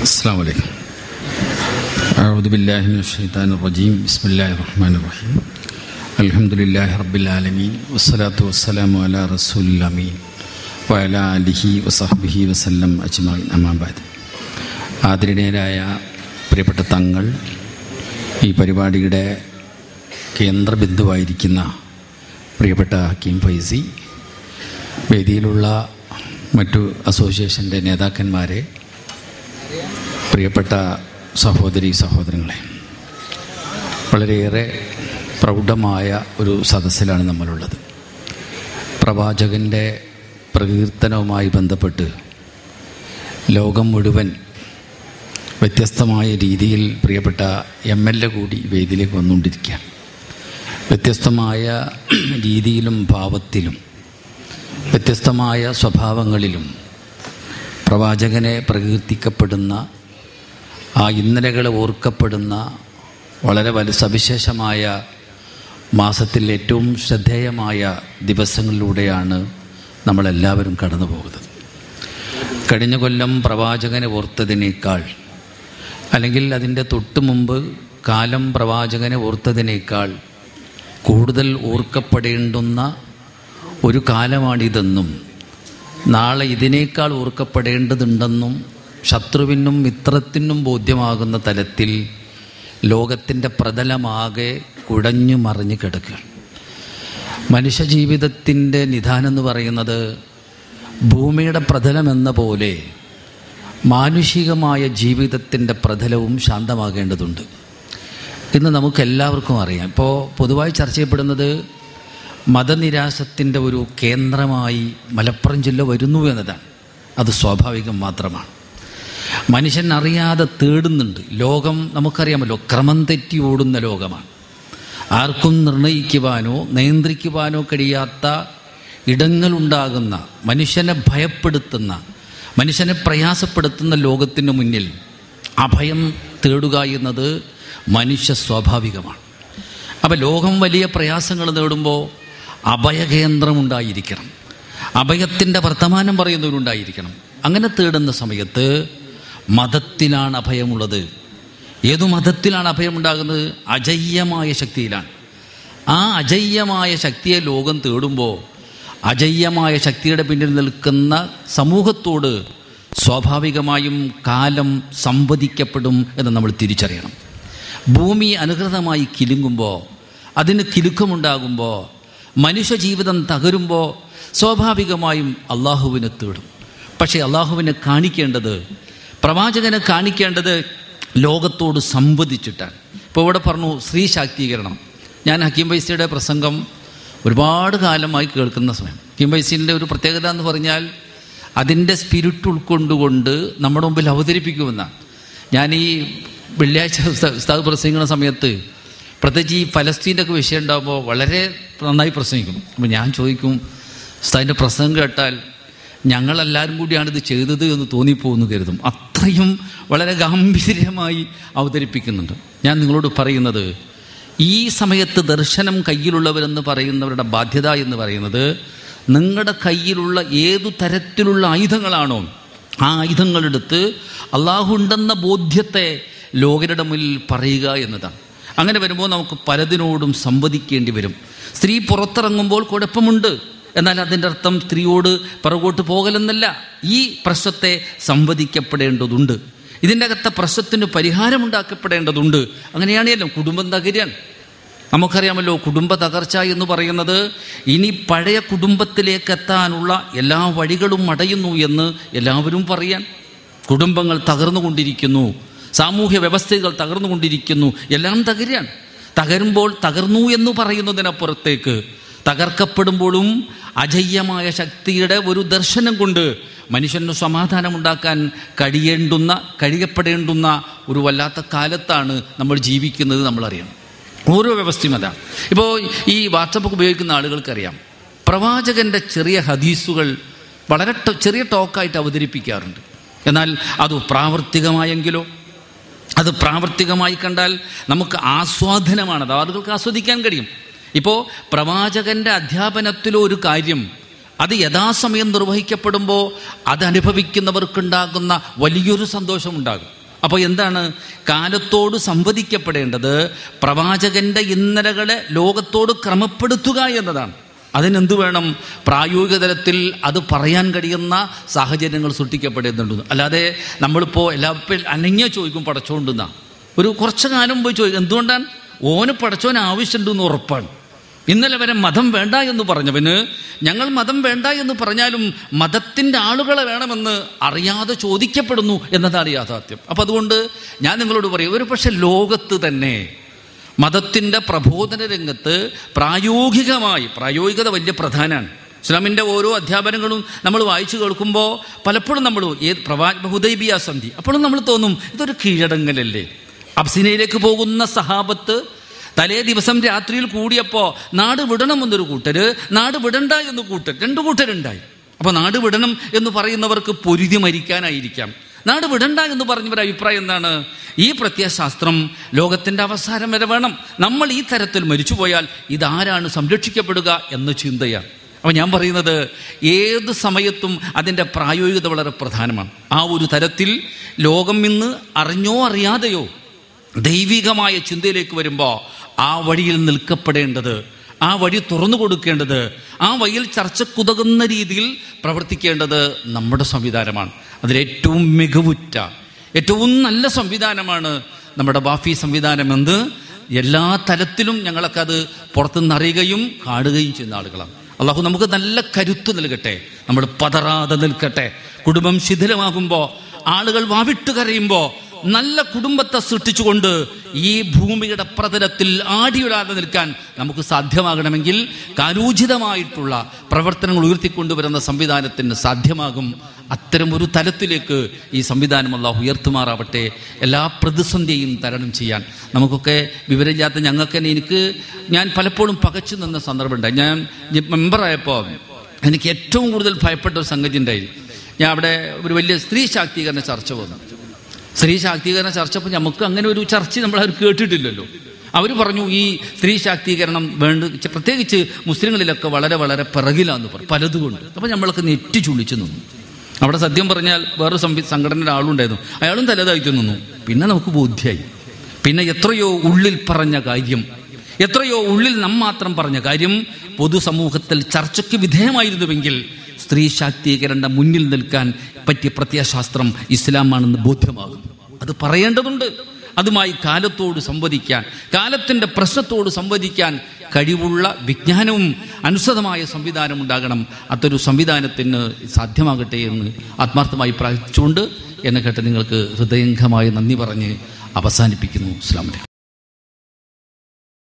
السلام عليكم أعوذ بالله من الشيطان الرجيم بسم الله الرحمن الرحيم الحمد لله رب العالمين والصلاة والسلام على رسول الأمين وعلى آله وصحبه وسلم أجمعين أما بعد ആദരണീയരായ പ്രിയപ്പെട്ട തങ്ങൾ ഈ പരിപാടിയുടെ കേന്ദ്രബിന്ദുവായിരിക്കുന്ന പ്രിയപ്പെട്ട ഹക്കീം ഫൈസി വേദിയിലുള്ള മറ്റു അസോസിയേഷൻ്റെ നേതാക്കന്മാരെ പ്രിയപ്പെട്ട സഹോദരി സഹോദരങ്ങളെ വളരെയേറെ പ്രൗഢമായ ഒരു സദസ്സിലാണ് നമ്മളുള്ളത് പ്രവാചകൻ്റെ പ്രകീർത്തനവുമായി ബന്ധപ്പെട്ട് ലോകം മുഴുവൻ വ്യത്യസ്തമായ രീതിയിൽ പ്രിയപ്പെട്ട എം എൽ എ കൂടി വേദിയിലേക്ക് വന്നുകൊണ്ടിരിക്കുകയാണ് വ്യത്യസ്തമായ രീതിയിലും ഭാവത്തിലും വ്യത്യസ്തമായ സ്വഭാവങ്ങളിലും പ്രവാചകനെ പ്രകീർത്തിക്കപ്പെടുന്ന ആ ഇന്നലകളെ ഓർക്കപ്പെടുന്ന വളരെ വല സവിശേഷമായ മാസത്തിൽ ഏറ്റവും ശ്രദ്ധേയമായ ദിവസങ്ങളിലൂടെയാണ് നമ്മളെല്ലാവരും കടന്നു പോകുന്നത് കഴിഞ്ഞ കൊല്ലം പ്രവാചകനെ ഓർത്തതിനേക്കാൾ അല്ലെങ്കിൽ അതിൻ്റെ തൊട്ട് മുമ്പ് കാലം പ്രവാചകനെ ഓർത്തതിനേക്കാൾ കൂടുതൽ ഓർക്കപ്പെടേണ്ടുന്ന ഒരു കാലമാണിതെന്നും നാളെ ഇതിനേക്കാൾ ഓർക്കപ്പെടേണ്ടതുണ്ടെന്നും ശത്രുവിനും മിത്രത്തിനും ബോധ്യമാകുന്ന തലത്തിൽ ലോകത്തിൻ്റെ പ്രതലമാകെ കുഴഞ്ഞു മറിഞ്ഞു കിടക്കുകയാണ് മനുഷ്യജീവിതത്തിൻ്റെ നിധാനം എന്ന് പറയുന്നത് ഭൂമിയുടെ പ്രതലം എന്ന പോലെ മാനുഷികമായ ജീവിതത്തിൻ്റെ പ്രതലവും ശാന്തമാകേണ്ടതുണ്ട് ഇന്ന് നമുക്കെല്ലാവർക്കും അറിയാം ഇപ്പോൾ പൊതുവായി ചർച്ച ചെയ്യപ്പെടുന്നത് മതനിരാശത്തിൻ്റെ ഒരു കേന്ദ്രമായി മലപ്പുറം ജില്ല വരുന്നു എന്നതാണ് അത് സ്വാഭാവികം മാത്രമാണ് മനുഷ്യൻ അറിയാതെ തേടുന്നുണ്ട് ലോകം നമുക്കറിയാമല്ലോ ക്രമം തെറ്റി ഓടുന്ന ലോകമാണ് ആർക്കും നിർണയിക്കുവാനോ നിയന്ത്രിക്കുവാനോ കഴിയാത്ത ഇടങ്ങളുണ്ടാകുന്ന മനുഷ്യനെ ഭയപ്പെടുത്തുന്ന മനുഷ്യനെ പ്രയാസപ്പെടുത്തുന്ന ലോകത്തിന് മുന്നിൽ അഭയം തേടുക എന്നത് മനുഷ്യ സ്വാഭാവികമാണ് അപ്പോൾ ലോകം വലിയ പ്രയാസങ്ങൾ നേടുമ്പോൾ അഭയകേന്ദ്രമുണ്ടായിരിക്കണം അഭയത്തിൻ്റെ വർത്തമാനം പറയുന്നവരുണ്ടായിരിക്കണം അങ്ങനെ തേടുന്ന സമയത്ത് മതത്തിലാണ് അഭയമുള്ളത് ഏതു മതത്തിലാണ് അഭയമുണ്ടാകുന്നത് അജയ്യമായ ശക്തിയിലാണ് ആ അജയ്യമായ ശക്തിയെ ലോകം തേടുമ്പോൾ അജയ്യമായ ശക്തിയുടെ പിന്നിൽ നിൽക്കുന്ന സമൂഹത്തോട് സ്വാഭാവികമായും കാലം സംവദിക്കപ്പെടും എന്ന് നമ്മൾ തിരിച്ചറിയണം ഭൂമി അനുകൃതമായി കിലുങ്ങുമ്പോൾ അതിന് കിലുക്കമുണ്ടാകുമ്പോൾ മനുഷ്യജീവിതം തകരുമ്പോൾ സ്വാഭാവികമായും അള്ളാഹുവിനെ തേടും പക്ഷേ അള്ളാഹുവിനെ കാണിക്കേണ്ടത് പ്രവാചകനെ കാണിക്കേണ്ടത് ലോകത്തോട് സംവദിച്ചിട്ടാണ് ഇപ്പോൾ ഇവിടെ പറഞ്ഞു സ്ത്രീ ശാക്തീകരണം ഞാൻ ഹക്കീം വൈസിയുടെ പ്രസംഗം ഒരുപാട് കാലമായി കേൾക്കുന്ന സമയം ഹക്കീം വൈസിൻ്റെ ഒരു പ്രത്യേകത എന്ന് പറഞ്ഞാൽ അതിൻ്റെ സ്പിരിറ്റ് ഉൾക്കൊണ്ടുകൊണ്ട് നമ്മുടെ മുമ്പിൽ അവതരിപ്പിക്കുമെന്നാണ് ഞാൻ ഈ വെള്ളിയാഴ്ച ഉസ്താദ് പ്രസംഗിക്കുന്ന സമയത്ത് പ്രത്യേകിച്ച് ഈ ഫലസ്തീൻ്റെ ഒക്കെ വിഷയം ഉണ്ടാകുമ്പോൾ വളരെ നന്നായി പ്രസംഗിക്കും അപ്പോൾ ഞാൻ ചോദിക്കും ഉസ്താദിൻ്റെ പ്രസംഗം കേട്ടാൽ ഞങ്ങളെല്ലാവരും കൂടിയാണ് ഇത് ചെയ്തത് എന്ന് തോന്നിപ്പോകുന്നു കരുതും അത്രയും വളരെ ഗാംഭീര്യമായി അവതരിപ്പിക്കുന്നുണ്ട് ഞാൻ നിങ്ങളോട് പറയുന്നത് ഈ സമയത്ത് ദർശനം കയ്യിലുള്ളവരെന്ന് പറയുന്നവരുടെ ബാധ്യത എന്ന് പറയുന്നത് നിങ്ങളുടെ കയ്യിലുള്ള ഏതു തരത്തിലുള്ള ആയുധങ്ങളാണോ ആ ആയുധങ്ങളെടുത്ത് അള്ളാഹു ഉണ്ടെന്ന ബോധ്യത്തെ ലോകരുടെ മുന്നിൽ പറയുക എന്നതാണ് അങ്ങനെ വരുമ്പോൾ നമുക്ക് പലതിനോടും സംവദിക്കേണ്ടി വരും സ്ത്രീ പുറത്തിറങ്ങുമ്പോൾ കുഴപ്പമുണ്ട് എന്നാൽ അതിൻ്റെ അർത്ഥം സ്ത്രീയോട് പിറകോട്ട് പോകലെന്നല്ല ഈ പ്രശ്നത്തെ സംവദിക്കപ്പെടേണ്ടതുണ്ട് ഇതിൻ്റെ അകത്തെ പ്രശ്നത്തിന് പരിഹാരമുണ്ടാക്കപ്പെടേണ്ടതുണ്ട് അങ്ങനെയാണെല്ലോ കുടുംബം തകരാൻ നമുക്കറിയാമല്ലോ കുടുംബ തകർച്ച എന്ന് പറയുന്നത് ഇനി പഴയ കുടുംബത്തിലേക്ക് എത്താനുള്ള എല്ലാ വഴികളും അടയുന്നു എന്ന് എല്ലാവരും പറയാൻ കുടുംബങ്ങൾ തകർന്നുകൊണ്ടിരിക്കുന്നു സാമൂഹ്യ വ്യവസ്ഥകൾ തകർന്നുകൊണ്ടിരിക്കുന്നു എല്ലാം തകരാൻ തകരുമ്പോൾ തകർന്നു എന്ന് പറയുന്നതിനപ്പുറത്തേക്ക് തകർക്കപ്പെടുമ്പോഴും അജയ്യമായ ശക്തിയുടെ ഒരു ദർശനം കൊണ്ട് മനുഷ്യന് സമാധാനമുണ്ടാക്കാൻ കഴിയേണ്ടുന്ന കഴിയപ്പെടേണ്ടുന്ന ഒരു വല്ലാത്ത കാലത്താണ് നമ്മൾ ജീവിക്കുന്നത് നമ്മളറിയണം ഓരോ വ്യവസ്ഥയും അതാണ് ഇപ്പോൾ ഈ വാട്സപ്പ് ഉപയോഗിക്കുന്ന ആളുകൾക്കറിയാം പ്രവാചകൻ്റെ ചെറിയ ഹദീസുകൾ വളരെ ചെറിയ ടോക്കായിട്ട് അവതരിപ്പിക്കാറുണ്ട് എന്നാൽ അത് പ്രാവർത്തികമായെങ്കിലോ അത് പ്രാവർത്തികമായി കണ്ടാൽ നമുക്ക് ആസ്വാദനമാണ് അത് ആളുകൾക്ക് ആസ്വദിക്കാൻ കഴിയും ഇപ്പോൾ പ്രവാചകന്റെ അധ്യാപനത്തിലോ ഒരു കാര്യം അത് യഥാസമയം നിർവഹിക്കപ്പെടുമ്പോൾ അത് അനുഭവിക്കുന്നവർക്കുണ്ടാകുന്ന വലിയൊരു സന്തോഷമുണ്ടാകും അപ്പോൾ എന്താണ് കാലത്തോട് സംവദിക്കപ്പെടേണ്ടത് പ്രവാചകന്റെ ഇന്നലകളെ ലോകത്തോട് ക്രമപ്പെടുത്തുക എന്നതാണ് അതിനെന്ത് വേണം പ്രായോഗിക തലത്തിൽ അത് പറയാൻ കഴിയുന്ന സാഹചര്യങ്ങൾ സൃഷ്ടിക്കപ്പെടേണ്ടതുണ്ട് അല്ലാതെ നമ്മളിപ്പോൾ എല്ലാവരും അനങ്ങിയ ചോദിക്കും പടച്ചോണ്ടെന്നാ ഒരു കുറച്ച് കാലം പോയി ചോദിക്കും എന്തുകൊണ്ടാണ് ഓന് പടച്ചോൻ ആവശ്യമുണ്ടെന്ന് ഉറപ്പാണ് ഇന്നലെ വരെ മതം വേണ്ട എന്ന് പറഞ്ഞവന് ഞങ്ങൾ മതം വേണ്ട എന്ന് പറഞ്ഞാലും മതത്തിൻ്റെ ആളുകളെ വേണമെന്ന് അറിയാതെ ചോദിക്കപ്പെടുന്നു എന്നതാണ് യാഥാർത്ഥ്യം അപ്പം അതുകൊണ്ട് ഞാൻ നിങ്ങളോട് പറയും ഒരു പക്ഷെ ലോകത്ത് തന്നെ മതത്തിൻ്റെ പ്രബോധന രംഗത്ത് പ്രായോഗികമായി പ്രായോഗികത വലിയ പ്രധാനമാണ് ഇസ്ലാമിൻ്റെ ഓരോ അധ്യാപനങ്ങളും നമ്മൾ വായിച്ചു കേൾക്കുമ്പോൾ പലപ്പോഴും നമ്മൾ ഏത് പ്രവാ ഹുദൈബിയ സന്ധി അപ്പോഴും നമ്മൾ തോന്നും ഇതൊരു കീഴടങ്ങലല്ലേ അബ്സിനയിലേക്ക് പോകുന്ന സഹാബത്ത് തലേ ദിവസം രാത്രിയിൽ കൂടിയപ്പോൾ നാട് വിടണമെന്നൊരു കൂട്ടര് നാട് വിടണ്ട എന്ന് കൂട്ടർ രണ്ടു കൂട്ടരുണ്ടായി അപ്പോൾ നാട് വിടണം എന്ന് പറയുന്നവർക്ക് പൊരുതി മരിക്കാനായിരിക്കാം നാട് വിടണ്ട എന്ന് പറഞ്ഞവരുടെ അഭിപ്രായം എന്താണ് ഈ പ്രത്യയശാസ്ത്രം ലോകത്തിൻ്റെ അവസാനം വരെ വേണം നമ്മൾ ഈ തരത്തിൽ മരിച്ചുപോയാൽ ഇതാരാണ് സംരക്ഷിക്കപ്പെടുക എന്ന ചിന്തയാണ് അപ്പോൾ ഞാൻ പറയുന്നത് ഏത് സമയത്തും അതിൻ്റെ പ്രായോഗികത വളരെ പ്രധാനമാണ് ആ ഒരു തരത്തിൽ ലോകം ഇന്ന് അറിഞ്ഞോ അറിയാതെയോ ദൈവികമായ ചിന്തയിലേക്ക് വരുമ്പോൾ ആ വഴിയിൽ നിൽക്കപ്പെടേണ്ടത് ആ വഴി തുറന്നു കൊടുക്കേണ്ടത് ആ വഴിയിൽ ചർച്ചക്കുതകുന്ന രീതിയിൽ പ്രവർത്തിക്കേണ്ടത് നമ്മുടെ സംവിധാനമാണ് അതിലേറ്റവും മികവുറ്റ ഏറ്റവും നല്ല സംവിധാനമാണ് നമ്മുടെ ബാഫി സംവിധാനം എന്ന് എല്ലാ തലത്തിലും ഞങ്ങളൊക്കെ അത് പുറത്തുനിന്ന് അറിയുകയും കാണുകയും ചെയ്യുന്ന ആളുകളാണ് അള്ളാഹു നമുക്ക് നല്ല കരുത്ത് നൽകട്ടെ നമ്മൾ പതറാതെ നിൽക്കട്ടെ കുടുംബം ശിഥിലമാകുമ്പോൾ ആളുകൾ വാവിട്ട് കരയുമ്പോൾ നല്ല കുടുംബത്തെ സൃഷ്ടിച്ചുകൊണ്ട് ഈ ഭൂമിയുടെ പ്രതലത്തിൽ ആടിയുരാതെ നിൽക്കാൻ നമുക്ക് സാധ്യമാകണമെങ്കിൽ കാലോചിതമായിട്ടുള്ള പ്രവർത്തനങ്ങൾ ഉയർത്തിക്കൊണ്ടുവരുന്ന സംവിധാനത്തിന് സാധ്യമാകും അത്തരം ഒരു തലത്തിലേക്ക് ഈ സംവിധാനം അള്ളാഹു ഉയർത്തുമാറാവട്ടെ എല്ലാ പ്രതിസന്ധിയും തരണം ചെയ്യാൻ നമുക്കൊക്കെ വിവരമില്ലാത്ത ഞങ്ങൾക്ക് തന്നെ എനിക്ക് ഞാൻ പലപ്പോഴും പകച്ചു നിന്ന സന്ദർഭമുണ്ടായി ഞാൻ മെമ്പറായപ്പോൾ എനിക്ക് ഏറ്റവും കൂടുതൽ ഭയപ്പെട്ട ഒരു സംഗതി ഉണ്ടായി ഞാൻ അവിടെ ഒരു വലിയ സ്ത്രീ ശാക്തീകരണ ചർച്ച വന്നു സ്ത്രീ ശാക്തീകരണ ചർച്ച അപ്പോൾ നമുക്ക് അങ്ങനെ ഒരു ചർച്ച നമ്മൾ അവർ കേട്ടിട്ടില്ലല്ലോ അവർ പറഞ്ഞു ഈ സ്ത്രീ ശാക്തീകരണം വേണ്ട പ്രത്യേകിച്ച് മുസ്ലിങ്ങളിലൊക്കെ വളരെ വളരെ പിറകിലാന്ന് പറഞ്ഞു പലതുകൊണ്ട് അപ്പോൾ നമ്മളൊക്കെ നെറ്റി ചുള്ളിച്ചു നിന്നു അവിടെ സത്യം പറഞ്ഞാൽ വേറൊരു സംവി സംഘടനയുടെ ആളുണ്ടായിരുന്നു അയാളും തലതായിട്ട് നിന്നു പിന്നെ നമുക്ക് ബോധ്യമായി പിന്നെ എത്രയോ ഉള്ളിൽ പറഞ്ഞ കാര്യം എത്രയോ ഉള്ളിൽ നാം മാത്രം പറഞ്ഞ കാര്യം പൊതുസമൂഹത്തിൽ ചർച്ചയ്ക്ക് വിധേയമായിരുന്നുവെങ്കിൽ സ്ത്രീ ശാക്തീകരണ മുന്നിൽ നിൽക്കാൻ പറ്റിയ പ്രത്യയശാസ്ത്രം ഇസ്ലാമാണെന്ന് ബോധ്യമാകും അത് പറയേണ്ടതുണ്ട് അതുമായി കാലത്തോട് സംവദിക്കാൻ കാലത്തിൻ്റെ പ്രശ്നത്തോട് സംവദിക്കാൻ കഴിവുള്ള വിജ്ഞാനവും അനുസൃതമായ സംവിധാനം ഉണ്ടാകണം അതൊരു സംവിധാനത്തിന് സാധ്യമാകട്ടെ എന്ന് ആത്മാർത്ഥമായി പ്രാർത്ഥിച്ചുകൊണ്ട് എന്നെ കേട്ട് നിങ്ങൾക്ക് ഹൃദയംഗമായി നന്ദി പറഞ്ഞ് അവസാനിപ്പിക്കുന്നു ഇസ്ലാമിലെ